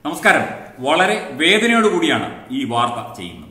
നമസ്കാരം വളരെ വേദനയോടുകൂടിയാണ് ഈ വാർത്ത ചെയ്യുന്നത്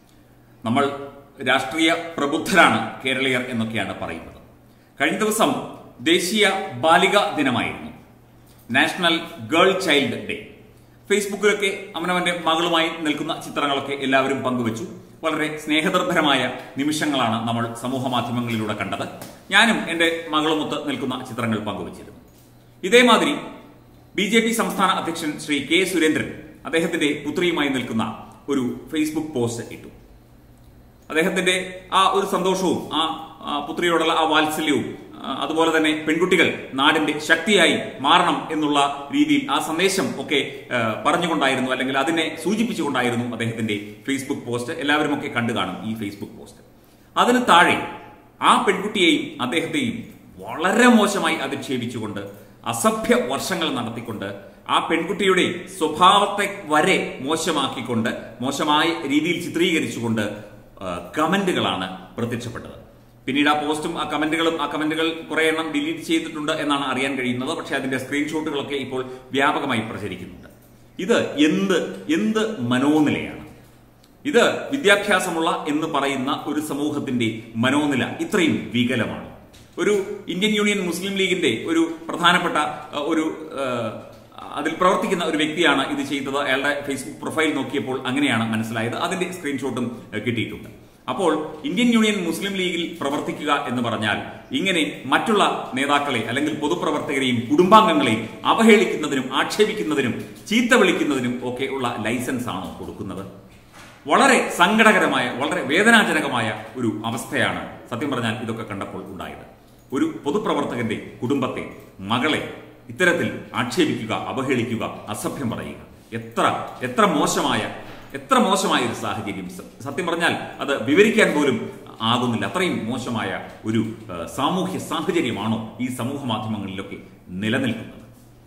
നമ്മൾ രാഷ്ട്രീയ പ്രബുദ്ധരാണ് കേരളീയർ എന്നൊക്കെയാണ് പറയുന്നത് കഴിഞ്ഞ ദിവസം ദേശീയ ബാലിക ദിനമായിരുന്നു നാഷണൽ ഗേൾ ചൈൽഡ് ഡേ ഫേസ്ബുക്കിലൊക്കെ അവനവന്റെ മകളുമായി നിൽക്കുന്ന ചിത്രങ്ങളൊക്കെ എല്ലാവരും പങ്കുവച്ചു വളരെ സ്നേഹദർഭരമായ നിമിഷങ്ങളാണ് നമ്മൾ സമൂഹ മാധ്യമങ്ങളിലൂടെ കണ്ടത് ഞാനും എന്റെ മകളുമൊത്ത് നിൽക്കുന്ന ചിത്രങ്ങൾ പങ്കുവച്ചിരുന്നു ഇതേമാതിരി ബി ജെ പി സംസ്ഥാന അധ്യക്ഷൻ ശ്രീ കെ സുരേന്ദ്രൻ അദ്ദേഹത്തിന്റെ പുത്രിയുമായി നിൽക്കുന്ന ഒരു ഫേസ്ബുക്ക് പോസ്റ്റ് ഇട്ടു അദ്ദേഹത്തിന്റെ ആ ഒരു സന്തോഷവും ആ ആ പുത്രിയോടുള്ള ആ വാത്സല്യവും ആ, അതുപോലെ തന്നെ പെൺകുട്ടികൾ നാടിന്റെ ശക്തിയായി മാറണം എന്നുള്ള രീതിയിൽ ആ സന്ദേശം ഒക്കെ ആ, പറഞ്ഞുകൊണ്ടായിരുന്നു അല്ലെങ്കിൽ അതിനെ സൂചിപ്പിച്ചുകൊണ്ടായിരുന്നു അദ്ദേഹത്തിന്റെ ഫേസ്ബുക്ക് പോസ്റ്റ് എല്ലാവരും ഒക്കെ കണ്ടു കാണും ഈ ഫേസ്ബുക്ക് പോസ്റ്റ് അതിന് താഴെ ആ പെൺകുട്ടിയെയും അദ്ദേഹത്തെയും വളരെ മോശമായി അധിക്ഷേപിച്ചുകൊണ്ട് അസഭ്യ വർഷങ്ങൾ നടത്തിക്കൊണ്ട് ആ പെൺകുട്ടിയുടെ സ്വഭാവത്തെ വരെ മോശമാക്കിക്കൊണ്ട് മോശമായ രീതിയിൽ ചിത്രീകരിച്ചുകൊണ്ട് ആ, കമന്റുകളാണ് പ്രത്യക്ഷപ്പെട്ടത് പിന്നീട് ആ പോസ്റ്റും ആ കമന്റുകളും ആ കമന്റുകൾ കുറെ എണ്ണം ഡിലീറ്റ് ചെയ്തിട്ടുണ്ട് എന്നാണ് അറിയാൻ കഴിയുന്നത് പക്ഷെ അതിന്റെ സ്ക്രീൻഷോട്ടുകളൊക്കെ ഇപ്പോൾ വ്യാപകമായി പ്രചരിക്കുന്നുണ്ട് ഇത് എന്ത് എന്ത് മനോനിലയാണ് ഇത് വിദ്യാഭ്യാസമുള്ള എന്ന് പറയുന്ന ഒരു സമൂഹത്തിന്റെ മനോനില ഇത്രയും വികലമാണ് ഒരു ഇന്ത്യൻ യൂണിയൻ മുസ്ലിം ലീഗിന്റെ ഒരു പ്രധാനപ്പെട്ട അഹ്, ഒരു അഹ്, അതിൽ പ്രവർത്തിക്കുന്ന ഒരു വ്യക്തിയാണ് ഇത് ചെയ്തത് അയാളുടെ ഫേസ്ബുക്ക് പ്രൊഫൈൽ നോക്കിയപ്പോൾ അങ്ങനെയാണ് മനസ്സിലായത് അതിന്റെ സ്ക്രീൻഷോട്ടും അഹ്, കിട്ടിയിട്ടുണ്ട് അപ്പോൾ ഇന്ത്യൻ യൂണിയൻ മുസ്ലിം ലീഗിൽ പ്രവർത്തിക്കുക എന്ന് പറഞ്ഞാൽ ഇങ്ങനെ മറ്റുള്ള നേതാക്കളെ അല്ലെങ്കിൽ പൊതുപ്രവർത്തകരെയും കുടുംബാംഗങ്ങളെയും അവഹേളിക്കുന്നതിനും ആക്ഷേപിക്കുന്നതിനും ചീത്ത വിളിക്കുന്നതിനും ഒക്കെ ഉള്ള ലൈസൻസ് ആണോ കൊടുക്കുന്നത് വളരെ സങ്കടകരമായ വളരെ വേദനാജനകമായ ഒരു അവസ്ഥയാണ് സത്യം പറഞ്ഞാൽ ഇതൊക്കെ കണ്ടപ്പോൾ ഉണ്ടായത് ഒരു പൊതുപ്രവർത്തകന്റെ കുടുംബത്തെ മകളെ ഇത്തരത്തിൽ ആക്ഷേപിക്കുക അവഹേളിക്കുക അസഭ്യം പറയുക എത്ര എത്ര മോശമായ എത്ര മോശമായ ഒരു സാഹചര്യം സ- സത്യം പറഞ്ഞാൽ അത് വിവരിക്കാൻ പോലും ആകുന്നില്ല അത്രയും മോശമായ ഒരു ആ, സാമൂഹ്യ സാഹചര്യമാണോ ഈ സമൂഹ മാധ്യമങ്ങളിലൊക്കെ നിലനിൽക്കുന്നത്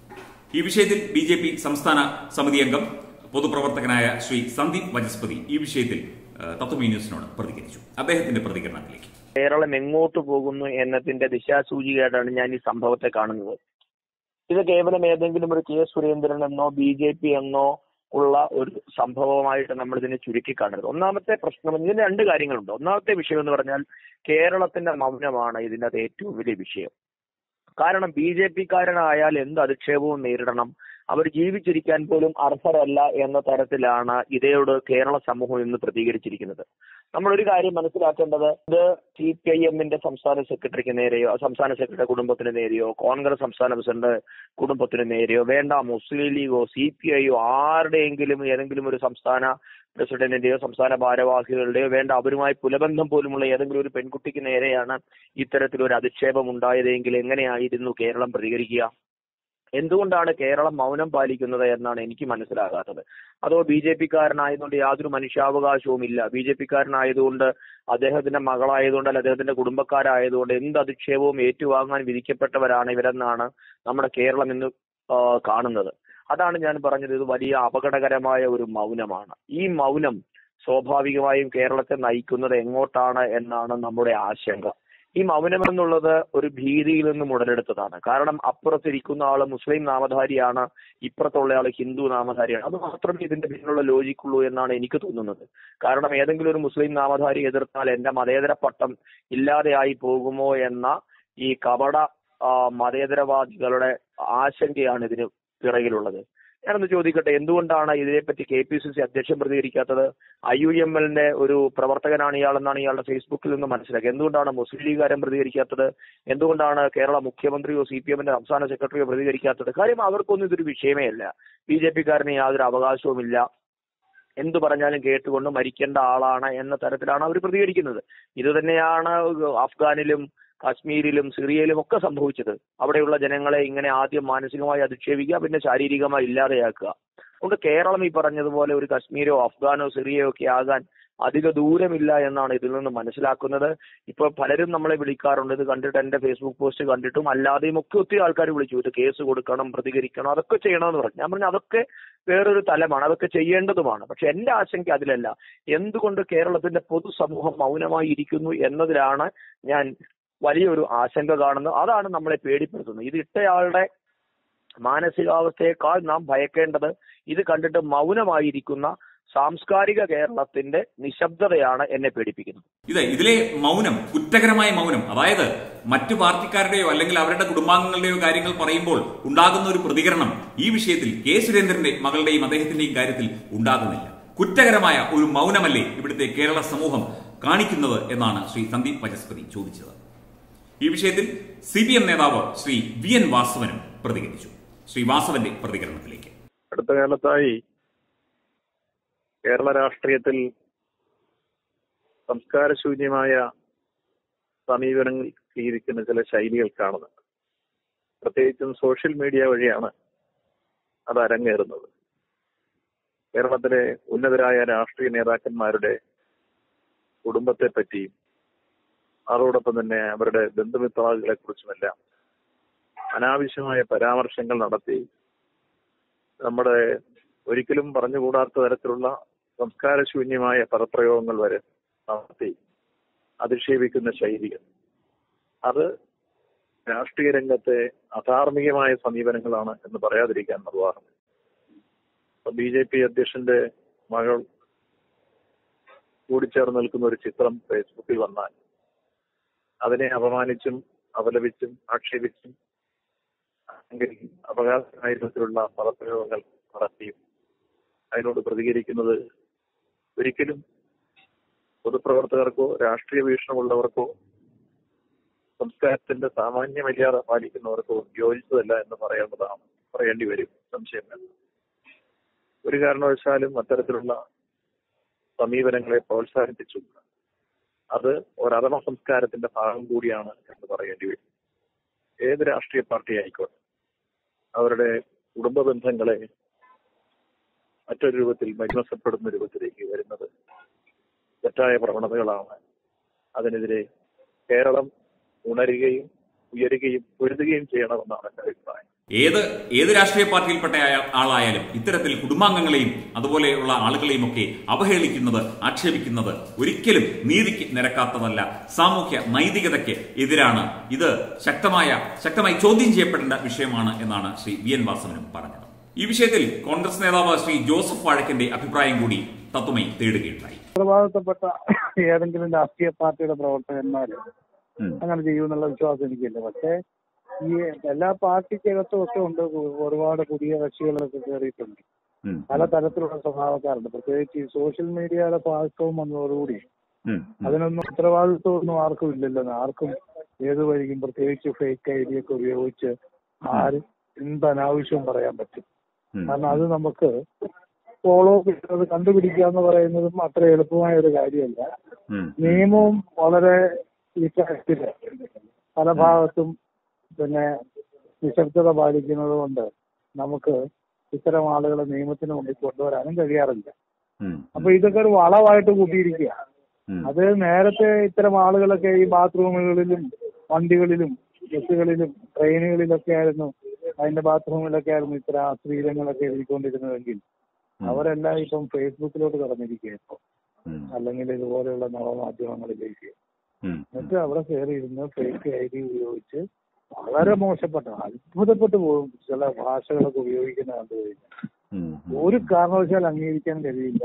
ഈ വിഷയത്തിൽ ബി ജെ പി സംസ്ഥാന സമിതി അംഗം പൊതുപ്രവർത്തകനായ ശ്രീ സന്ദീപ് വചസ്പതി ഈ വിഷയത്തിൽ ആ, തത്വമി ന്യൂസിനോട് പ്രതികരിച്ചു അദ്ദേഹത്തിന്റെ പ്രതികരണത്തിലേക്ക് കേരളം എങ്ങോട്ട് പോകുന്നു എന്നതിന്റെ ദിശാസൂചികയായിട്ടാണ് ഞാൻ ഈ സംഭവത്തെ കാണുന്നത് ഇത് കേവലം ഏതെങ്കിലും ഒരു കെ സുരേന്ദ്രൻ എന്നോ ബി ജെ പി എന്നോ ഉള്ള ഒരു സംഭവമായിട്ട് നമ്മൾ ഇതിനെ ചുരുക്കി കാണരുത് ഒന്നാമത്തെ പ്രശ്നം ഇതിന് രണ്ട് കാര്യങ്ങളുണ്ട് ഒന്നാമത്തെ വിഷയം എന്ന് പറഞ്ഞാൽ കേരളത്തിന്റെ മൗനമാണ് ഇതിനകത്ത് ഏറ്റവും വലിയ വിഷയം കാരണം ബി ജെ പിക്കാരനായാൽ എന്ത് അധിക്ഷേപവും നേരിടണം അവർ ജീവിച്ചിരിക്കാൻ പോലും അർഹരല്ല എന്ന തരത്തിലാണ് ഇതയോട് കേരള സമൂഹം ഇന്ന് പ്രതികരിച്ചിരിക്കുന്നത് നമ്മൾ ഒരു കാര്യം മനസ്സിലാക്കേണ്ടത് ഇത് സി പി ഐ എമ്മിന്റെ സംസ്ഥാന സെക്രട്ടറിക്ക് നേരെയോ സംസ്ഥാന സെക്രട്ടറി കുടുംബത്തിന് നേരെയോ കോൺഗ്രസ് സംസ്ഥാന പ്രസിഡന്റ് കുടുംബത്തിന് നേരെയോ വേണ്ട മുസ്ലിം ലീഗോ സി പി ഐയോ ആരുടെയെങ്കിലും ഏതെങ്കിലും ഒരു സംസ്ഥാന പ്രസിഡന്റിന്റെയോ സംസ്ഥാന ഭാരവാഹികളുടെയോ വേണ്ട അവരുമായി പുലബന്ധം പോലുമുള്ള ഏതെങ്കിലും ഒരു പെൺകുട്ടിക്ക് നേരെയാണ് ഇത്തരത്തിലൊരു അധിക്ഷേപം ഉണ്ടായതെങ്കിൽ എങ്ങനെയായിരുന്നു കേരളം പ്രതികരിക്കുക എന്തുകൊണ്ടാണ് കേരളം മൗനം പാലിക്കുന്നത് എന്നാണ് എനിക്ക് മനസ്സിലാകാത്തത് അതോ ബി ജെ പിക്കാരനായതുകൊണ്ട് യാതൊരു മനുഷ്യാവകാശവും ഇല്ല ബി ജെ പിക്കാരനായതുകൊണ്ട് അദ്ദേഹത്തിന്റെ മകളായതുകൊണ്ട് അല്ല അദ്ദേഹത്തിന്റെ കുടുംബക്കാരായതുകൊണ്ട് എന്ത് അധിക്ഷേപവും ഏറ്റുവാങ്ങാൻ വിധിക്കപ്പെട്ടവരാണ് ഇവരെന്നാണ് നമ്മുടെ കേരളം ഇന്ന് ആ, കാണുന്നത് അതാണ് ഞാൻ പറഞ്ഞത് ഇത് വലിയ അപകടകരമായ ഒരു മൗനമാണ് ഈ മൗനം സ്വാഭാവികമായും കേരളത്തെ നയിക്കുന്നത് എങ്ങോട്ടാണ് എന്നാണ് നമ്മുടെ ആശങ്ക ഈ മൗനം എന്നുള്ളത് ഒരു ഭീതിയിൽ നിന്ന് ഉടലെടുത്തതാണ് കാരണം അപ്പുറത്തിരിക്കുന്ന ആള് മുസ്ലിം നാമധാരിയാണ് ഇപ്പുറത്തുള്ള ആള് ഹിന്ദു നാമധാരിയാണ് അത് മാത്രമേ ഇതിന്റെ പിന്നിലുള്ള ലോജിക്കുള്ളൂ എന്നാണ് എനിക്ക് തോന്നുന്നത് കാരണം ഏതെങ്കിലും ഒരു മുസ്ലിം നാമധാരി എതിർത്താൽ എന്റെ മതേതര പട്ടം ഇല്ലാതെയായി പോകുമോ എന്ന ഈ കപട ആ, മതേതരവാദികളുടെ ആശങ്കയാണ് ഇതിന് പിറകിലുള്ളത് ഞാനൊന്ന് ചോദിക്കട്ടെ എന്തുകൊണ്ടാണ് ഇതിനെപ്പറ്റി കെ പി സി സി അധ്യക്ഷൻ പ്രതികരിക്കാത്തത് ഐ യു എം എല്ലിന്റെ ഒരു പ്രവർത്തകനാണ് ഇയാളെന്നാണ് ഇയാളുടെ ഫേസ്ബുക്കിൽ നിന്ന് മനസ്സിലാക്കിയത് എന്തുകൊണ്ടാണ് മുസ്ലിം ലീഗുകാരൻ പ്രതികരിക്കാത്തത് എന്തുകൊണ്ടാണ് കേരള മുഖ്യമന്ത്രിയോ സി പി എമ്മിന്റെ സംസ്ഥാന സെക്രട്ടറിയോ പ്രതികരിക്കാത്തത് കാര്യം അവർക്കൊന്നും ഇതൊരു വിഷയമേ അല്ല ബി ജെ പിക്കാരന് യാതൊരു അവകാശവുമില്ല എന്തു പറഞ്ഞാലും കേട്ടുകൊണ്ട് മരിക്കേണ്ട ആളാണ് എന്ന തരത്തിലാണ് അവർ പ്രതികരിക്കുന്നത് ഇത് തന്നെയാണ് അഫ്ഗാനിലും കാശ്മീരിലും സിറിയയിലും ഒക്കെ സംഭവിച്ചത് അവിടെയുള്ള ജനങ്ങളെ ഇങ്ങനെ ആദ്യം മാനസികമായി അധിക്ഷേപിക്കുക പിന്നെ ശാരീരികമായി ഇല്ലാതെയാക്കുക അതുകൊണ്ട് കേരളം ഈ പറഞ്ഞതുപോലെ ഒരു കശ്മീരോ അഫ്ഗാനോ സിറിയയോ ഒക്കെ ആകാൻ അധിക ദൂരമില്ല എന്നാണ് ഇതിൽ നിന്ന് മനസ്സിലാക്കുന്നത് ഇപ്പൊ പലരും നമ്മളെ വിളിക്കാറുണ്ട് ഇത് കണ്ടിട്ട് എന്റെ ഫേസ്ബുക്ക് പോസ്റ്റ് കണ്ടിട്ടും അല്ലാതെയും ഒക്കെ ഒത്തിരി ആൾക്കാർ വിളിച്ചു ഇത് കേസ് കൊടുക്കണം പ്രതികരിക്കണം അതൊക്കെ ചെയ്യണമെന്ന് പറഞ്ഞു ഞാൻ പറഞ്ഞു അതൊക്കെ വേറൊരു തലമാണ് അതൊക്കെ ചെയ്യേണ്ടതുമാണ് പക്ഷെ എന്റെ ആശങ്ക അതിലല്ല എന്തുകൊണ്ട് കേരളത്തിന്റെ പൊതുസമൂഹം മൗനമായി ഇരിക്കുന്നു എന്നതിലാണ് ഞാൻ വലിയൊരു ആശങ്ക കാണുന്നത് അതാണ് നമ്മളെ പേടിപ്പെടുത്തുന്നത് ഇത് ഇട്ടയാളുടെ മാനസികാവസ്ഥയേക്കാൾ നാം ഭയക്കേണ്ടത് ഇത് കണ്ടിട്ട് മൗനമായിരിക്കുന്ന സാംസ്കാരിക കേരളത്തിന്റെ നിശബ്ദതയാണ് എന്നെ പേടിപ്പിക്കുന്നത് ഇത് ഇതിലെ മൗനം കുറ്റകരമായ മൗനം അതായത് മറ്റു പാർട്ടിക്കാരുടെയോ അല്ലെങ്കിൽ അവരുടെ കുടുംബാംഗങ്ങളുടെയോ കാര്യങ്ങൾ പറയുമ്പോൾ ഉണ്ടാകുന്ന ഒരു പ്രതികരണം ഈ വിഷയത്തിൽ കെ സുരേന്ദ്രന്റെ മകളുടെയും അദ്ദേഹത്തിന്റെയും കാര്യത്തിൽ ഉണ്ടാകുന്നില്ല കുറ്റകരമായ ഒരു മൗനമല്ലേ ഇവിടുത്തെ കേരള സമൂഹം കാണിക്കുന്നത് എന്നാണ് ശ്രീ സന്ദീപ് വചസ്പതി ചോദിച്ചത് ഈ വിഷയത്തിൽ സി പി എം നേതാവ് ശ്രീ വി എൻ വാസവനും പ്രതികരിച്ചു ശ്രീ വാസവന്റെ പ്രതികരണത്തിലേക്ക് അടുത്ത കാലത്തായി കേരള രാഷ്ട്രീയത്തിൽ സംസ്കാരശൂന്യമായ സമീപനങ്ങൾ സ്വീകരിക്കുന്ന ചില ശൈലികൾ കാണുന്നുണ്ട് പ്രത്യേകിച്ചും സോഷ്യൽ മീഡിയ വഴിയാണ് അത് അരങ്ങേറുന്നത് കേരളത്തിലെ ഉന്നതരായ രാഷ്ട്രീയ നേതാക്കന്മാരുടെ കുടുംബത്തെ പറ്റിയും അതോടൊപ്പം തന്നെ അവരുടെ ബന്ധുമിത്രാദികളെ കുറിച്ചുമെല്ലാം അനാവശ്യമായ പരാമർശങ്ങൾ നടത്തി നമ്മുടെ ഒരിക്കലും പറഞ്ഞുകൂടാത്ത തരത്തിലുള്ള സംസ്കാരശൂന്യമായ പദപ്രയോഗങ്ങൾ വരെ നടത്തി അധിക്ഷേപിക്കുന്ന ശൈലികൾ അത് രാഷ്ട്രീയ രംഗത്തെ അധാർമികമായ സമീപനങ്ങളാണ് എന്ന് പറയാതിരിക്കാൻ നിർവാഹം ബി ജെ പി അധ്യക്ഷന്റെ മകൾ കൂടിച്ചേർന്ന് നിൽക്കുന്ന ഒരു ചിത്രം ഫേസ്ബുക്കിൽ വന്നാൽ അതിനെ അപമാനിച്ചും അപലപിച്ചും ആക്ഷേപിച്ചും അല്ലെങ്കിൽ അപകാശമായ വിധത്തിലുള്ള പദപ്രയോഗങ്ങൾ നടത്തിയും അതിനോട് പ്രതികരിക്കുന്നത് ഒരിക്കലും പൊതുപ്രവർത്തകർക്കോ രാഷ്ട്രീയ വീക്ഷണമുള്ളവർക്കോ സംസ്കാരത്തിന്റെ സാമാന്യ മര്യാദ പാലിക്കുന്നവർക്കോ യോജിച്ചതല്ല എന്ന് പറയേണ്ടതാണ് പറയേണ്ടി വരും സംശയം വേണ്ട ഒരു കാരണവശാലും അത്തരത്തിലുള്ള സമീപനങ്ങളെ പ്രോത്സാഹിപ്പിച്ചു അത് ഒരധമ സംസ്കാരത്തിന്റെ ഭാഗം കൂടിയാണ് എന്ന് പറയേണ്ടി വരും ഏത് രാഷ്ട്രീയ പാർട്ടി ആയിക്കോട്ടെ അവരുടെ കുടുംബ ബന്ധങ്ങളെ മറ്റൊരു രൂപത്തിൽ മഹിമസപ്പെടുന്ന രൂപത്തിലേക്ക് വരുന്നത് തെറ്റായ പ്രവണതകളാണ് അതിനെതിരെ കേരളം ഉണരുകയും ഉയരുകയും പൊരുതുകയും ചെയ്യണമെന്നാണ് എന്റെ അഭിപ്രായം ഏത് ഏത് രാഷ്ട്രീയ പാർട്ടിയിൽപ്പെട്ട ആയ- ആളായാലും ഇത്തരത്തിൽ കുടുംബാംഗങ്ങളെയും അതുപോലെയുള്ള ആളുകളെയും ഒക്കെ അവഹേളിക്കുന്നത് ആക്ഷേപിക്കുന്നത് ഒരിക്കലും നീതിക്ക് നിരക്കാത്തതല്ല സാമൂഹ്യ നൈതികതയ്ക്ക് എതിരാണ് ഇത് ശക്തമായ ശക്തമായി ചോദ്യം ചെയ്യപ്പെടേണ്ട വിഷയമാണ് എന്നാണ് ശ്രീ വി എൻ വാസവനും പറഞ്ഞത് ഈ വിഷയത്തിൽ കോൺഗ്രസ് നേതാവ് ശ്രീ ജോസഫ് വാഴക്കിന്റെ അഭിപ്രായം കൂടി തത്വമയി തേടുകയുണ്ടായി ഉത്തരവാദിത്തപ്പെട്ട ഏതെങ്കിലും രാഷ്ട്രീയ പാർട്ടിയുടെ പ്രവർത്തകന്മാര് അങ്ങനെ ചെയ്യുമെന്നുള്ള വിശ്വാസം എനിക്കില്ല പക്ഷേ ഈ എല്ലാ പാർട്ടിക്കകത്തും ഒക്കെ ഉണ്ട് ഒരുപാട് പുതിയ കക്ഷികളൊക്കെ കയറിയിട്ടുണ്ട് പല തരത്തിലുള്ള സ്വഭാവക്കാരുണ്ട് പ്രത്യേകിച്ച് ഈ സോഷ്യൽ മീഡിയയുടെ പാർശ്വം വന്നതോടുകൂടി അതിനൊന്നും ഉത്തരവാദിത്വമൊന്നും ആർക്കും ഇല്ലല്ലോ ആർക്കും ഏത് വഴിക്കും പ്രത്യേകിച്ച് ഫേക്ക് ഐ ഡി ഒക്കെ ഉപയോഗിച്ച് ആരും എന്ത് അനാവശ്യവും പറയാൻ പറ്റും കാരണം അത് നമുക്ക് ഫോളോ അത് കണ്ടുപിടിക്കുക എന്ന് പറയുന്നതും അത്ര എളുപ്പമായ ഒരു കാര്യമല്ല നിയമവും വളരെ ഈ കാര്യത്തില് പല ഭാഗത്തും പിന്നെ നിശബ്ദത പാലിക്കുന്നത് കൊണ്ട് നമുക്ക് ഇത്തരം ആളുകളെ നിയമത്തിന് മുമ്പിൽ കൊണ്ടുവരാനും കഴിയാറില്ല അപ്പൊ ഇതൊക്കെ ഒരു വളമായിട്ട് കൂട്ടിയിരിക്കുക അത് നേരത്തെ ഇത്തരം ആളുകളൊക്കെ ഈ ബാത്റൂമുകളിലും വണ്ടികളിലും ബസ്സുകളിലും ട്രെയിനുകളിലൊക്കെ ആയിരുന്നു അതിന്റെ ബാത്റൂമിലൊക്കെ ആയിരുന്നു ഇത്തരം അശ്ലീലങ്ങളൊക്കെ എഴുതിക്കൊണ്ടിരുന്നതെങ്കിൽ അവരെല്ലാം ഇപ്പം ഫേസ്ബുക്കിലോട്ട് കടന്നിരിക്കുക ഇപ്പൊ അല്ലെങ്കിൽ ഇതുപോലെയുള്ള നവമാധ്യമങ്ങളിലേക്ക് എന്നിട്ട് അവിടെ കയറി ഇരുന്ന് ഫേക്ക് ഐ ഡി ഉപയോഗിച്ച് വളരെ മോശപ്പെട്ട അത്ഭുതപ്പെട്ടു പോകും ചില ഭാഷകളൊക്കെ ഉപയോഗിക്കുന്ന കണ്ടു കഴിഞ്ഞാൽ ഒരു കാരണവശാൽ അംഗീകരിക്കാൻ കഴിയില്ല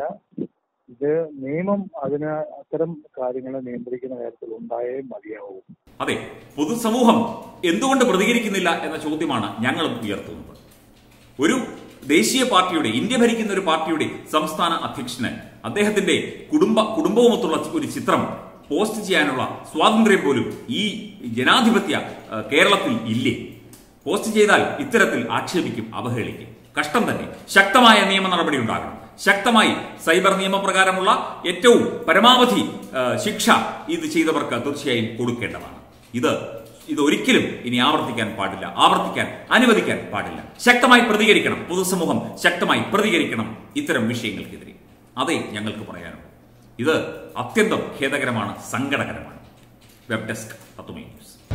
ഇത് നിയമം അതിന് അത്തരം കാര്യങ്ങളെ നിയന്ത്രിക്കുന്ന കാര്യത്തിൽ ഉണ്ടായേ മതിയാവൂ അതെ പൊതുസമൂഹം എന്തുകൊണ്ട് പ്രതികരിക്കുന്നില്ല എന്ന ചോദ്യമാണ് ഞങ്ങളും ഉയർത്തുന്നത് ഒരു ദേശീയ പാർട്ടിയുടെ ഇന്ത്യ ഭരിക്കുന്ന ഒരു പാർട്ടിയുടെ സംസ്ഥാന അധ്യക്ഷന് അദ്ദേഹത്തിന്റെ കുടുംബ കുടുംബവുമൊത്തുള്ള ഒരു ചിത്രം പോസ്റ്റ് ചെയ്യാനുള്ള സ്വാതന്ത്ര്യം പോലും ഈ ജനാധിപത്യ ഏഹ്, കേരളത്തിൽ ഇല്ലേ പോസ്റ്റ് ചെയ്താൽ ഇത്തരത്തിൽ ആക്ഷേപിക്കും അവഹേളിക്കും കഷ്ടം തന്നെ ശക്തമായ നിയമ നടപടി ഉണ്ടാകണം ശക്തമായി സൈബർ നിയമപ്രകാരമുള്ള ഏറ്റവും പരമാവധി ഏഹ്, ശിക്ഷ ഇത് ചെയ്തവർക്ക് തീർച്ചയായും കൊടുക്കേണ്ടതാണ് ഇത് ഇത് ഒരിക്കലും ഇനി ആവർത്തിക്കാൻ പാടില്ല ആവർത്തിക്കാൻ അനുവദിക്കാൻ പാടില്ല ശക്തമായി പ്രതികരിക്കണം പൊതുസമൂഹം ശക്തമായി പ്രതികരിക്കണം ഇത്തരം വിഷയങ്ങൾക്കെതിരെ അതേ ഞങ്ങൾക്ക് പറയാനുള്ളൂ ഇത് അത്യന്തം ഖേദകരമാണ് സങ്കടകരമാണ് വെബ് ഡെസ്ക് തത്വമേ ന്യൂസ്